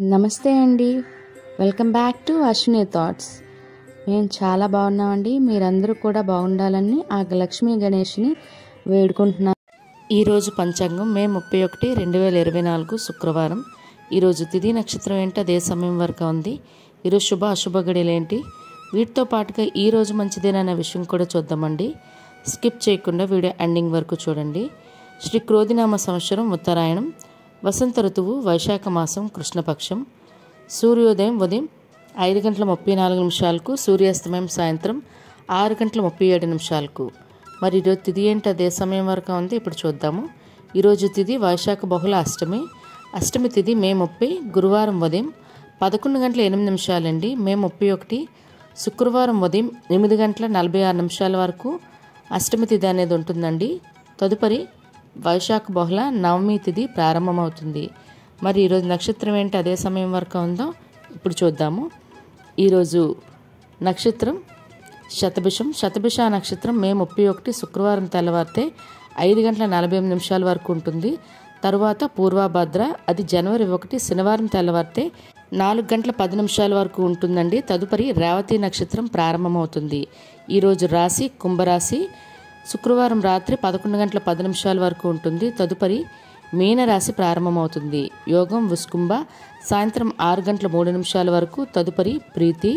నమస్తే అండి welcome back to Ashwini Thoughts మేము చాలా బాగున్నామండి మీరందరూ కూడా బాగుండాలని ఆ లక్ష్మీ గణేష్ని వేడుకుంటున్నాం ఈరోజు పంచాంగం మే ముప్పై ఒకటి రెండు వేల ఇరవై నాలుగు శుక్రవారం ఈరోజు తిథి నక్షత్రం ఏంటి అదే సమయం వరకు ఉంది ఈరోజు శుభ అశుభ గడియలు ఏంటి వీటితో పాటుగా ఈ రోజు మంచిదేననే విషయం కూడా చూద్దామండి స్కిప్ చేయకుండా వీడియో ఎండింగ్ వరకు చూడండి శ్రీ క్రోధినామ సంవత్సరం ఉత్తరాయణం వసంత ఋతువు వైశాఖ మాసం కృష్ణపక్షం సూర్యోదయం ఉదయం ఐదు గంటల ముప్పై నాలుగు నిమిషాలకు సూర్యాస్తమయం సాయంత్రం ఆరు గంటల ముప్పై ఏడు నిమిషాలకు మరి ఈరోజు తిథి ఏంటి అదే సమయం వరకు ఉంది ఇప్పుడు చూద్దాము ఈరోజు తిథి వైశాఖ బహుళ అష్టమి అష్టమి తిథి మే ముప్పై గురువారం ఉదయం పదకొండు గంటల ఎనిమిది నిమిషాలండి మే ముప్పై ఒకటి శుక్రవారం ఉదయం ఎనిమిది గంటల నలభై ఆరు నిమిషాల వరకు అష్టమి తిథి అనేది ఉంటుందండి తదుపరి వైశాఖ బహుళ నవమి తిథి ప్రారంభమవుతుంది మరి ఈరోజు నక్షత్రం ఏంటి అదే సమయం వరకు ఉందో ఇప్పుడు చూద్దాము ఈరోజు నక్షత్రం శతభిషం శతభిష నక్షత్రం మే ముప్పై ఒకటి శుక్రవారం తెల్లవారితే ఐదు గంటల నలభై ఎనిమిది నిమిషాల వరకు ఉంటుంది తరువాత పూర్వభద్ర అది జనవరి ఒకటి శనివారం తెల్లవారితే నాలుగు గంటల పది నిమిషాల వరకు ఉంటుందండి తదుపరి రేవతి నక్షత్రం ప్రారంభమవుతుంది ఈరోజు రాశి కుంభరాశి శుక్రవారం రాత్రి పదకొండు గంటల పది నిమిషాల వరకు ఉంటుంది తదుపరి మీనరాశి ప్రారంభమవుతుంది యోగం విస్కుంభ సాయంత్రం ఆరు గంటల మూడు నిమిషాల వరకు తదుపరి ప్రీతి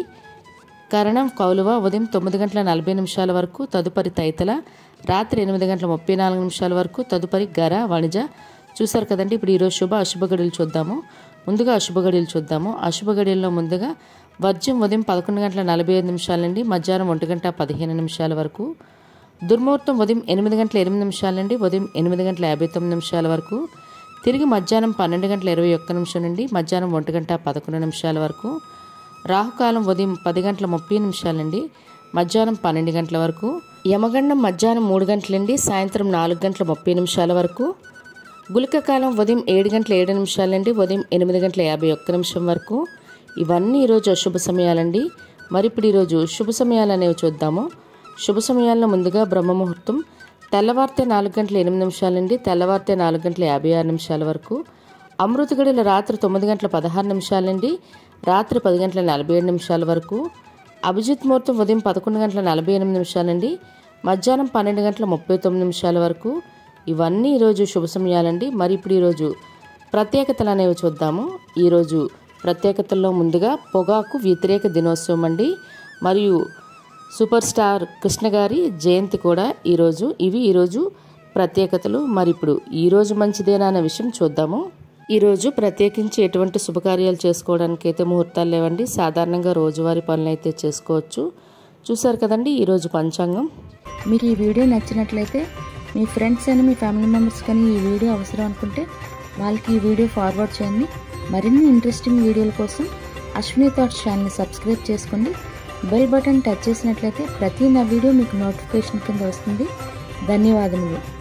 కరణం కౌలువ ఉదయం తొమ్మిది గంటల నలభై నిమిషాల వరకు తదుపరి తైతల రాత్రి ఎనిమిది గంటల ముప్పై నాలుగు నిమిషాల వరకు తదుపరి గర వణిజ చూసారు కదండి ఇప్పుడు ఈరోజు శుభ అశుభ గడియలు చూద్దాము ముందుగా అశుభ గడియలు చూద్దాము అశుభ గడియల్లో ముందుగా వర్జ్యం ఉదయం పదకొండు గంటల నలభై ఐదు నిమిషాల నుండి మధ్యాహ్నం ఒంటి గంట పదిహేను నిమిషాల వరకు దుర్ముహూర్తం ఉదయం ఎనిమిది గంటల ఎనిమిది నిమిషాల నుండి ఉదయం ఎనిమిది గంటల యాభై తొమ్మిది నిమిషాల వరకు తిరిగి మధ్యాహ్నం పన్నెండు గంటల ఇరవై ఒక్క నిమిషం నుండి మధ్యాహ్నం ఒంటి గంట పదకొండు నిమిషాల వరకు రాహుకాలం ఉదయం పది గంటల ముప్పై నిమిషాల నుండి మధ్యాహ్నం పన్నెండు గంటల వరకు యమగండం మధ్యాహ్నం మూడు గంటల నుండి సాయంత్రం నాలుగు గంటల ముప్పై నిమిషాల వరకు గులిక కాలం ఉదయం ఏడు గంటల ఏడు నిమిషాల నుండి ఉదయం ఎనిమిది గంటల యాభై ఒక్క నిమిషం వరకు ఇవన్నీ ఈరోజు అశుభ సమయాలండి మరి ఇప్పుడు ఈరోజు శుభ సమయాలు అనేవి చూద్దాము శుభ సమయాల్లో ముందుగా బ్రహ్మముహూర్తం తెల్లవారితే నాలుగు గంటల ఎనిమిది నిమిషాల నుండి తెల్లవారితే నాలుగు గంటల యాభై ఆరు నిమిషాల వరకు అమృత గడిల రాత్రి తొమ్మిది గంటల పదహారు నిమిషాల నుండి రాత్రి పది గంటల నలభై ఏడు నిమిషాల వరకు అభిజిత్ ముహూర్తం ఉదయం పదకొండు గంటల నలభై ఎనిమిది నిమిషాల నుండి మధ్యాహ్నం పన్నెండు గంటల ముప్పై తొమ్మిది నిమిషాల వరకు ఇవన్నీ ఈరోజు శుభ సమయాలండి మరి ఇప్పుడు ఈరోజు ప్రత్యేకతలు అనేవి చూద్దాము ఈరోజు ప్రత్యేకతల్లో ముందుగా పొగాకు వ్యతిరేక దినోత్సవం అండి మరియు సూపర్ స్టార్ కృష్ణ గారి జయంతి కూడా ఈరోజు ఇవి ఈరోజు ప్రత్యేకతలు మరి ఇప్పుడు ఈరోజు మంచిదేనా అనే విషయం చూద్దాము ఈరోజు ప్రత్యేకించి ఎటువంటి శుభకార్యాలు చేసుకోవడానికి అయితే ముహూర్తాలు లేవండి సాధారణంగా రోజువారీ పనులు అయితే చేసుకోవచ్చు చూసారు కదండి ఈరోజు పంచాంగం మీకు ఈ వీడియో నచ్చినట్లయితే మీ ఫ్రెండ్స్ అని మీ ఫ్యామిలీ మెంబర్స్ కానీ ఈ వీడియో అవసరం అనుకుంటే వాళ్ళకి ఈ వీడియో ఫార్వర్డ్ చేయండి మరిన్ని ఇంట్రెస్టింగ్ వీడియోల కోసం అశ్విని థాట్స్ ఛానల్ని సబ్స్క్రైబ్ చేసుకోండి బెల్ బటన్ టచ్ చేసినట్లయితే ప్రతి నా వీడియో మీకు నోటిఫికేషన్ కింద వస్తుంది ధన్యవాదములు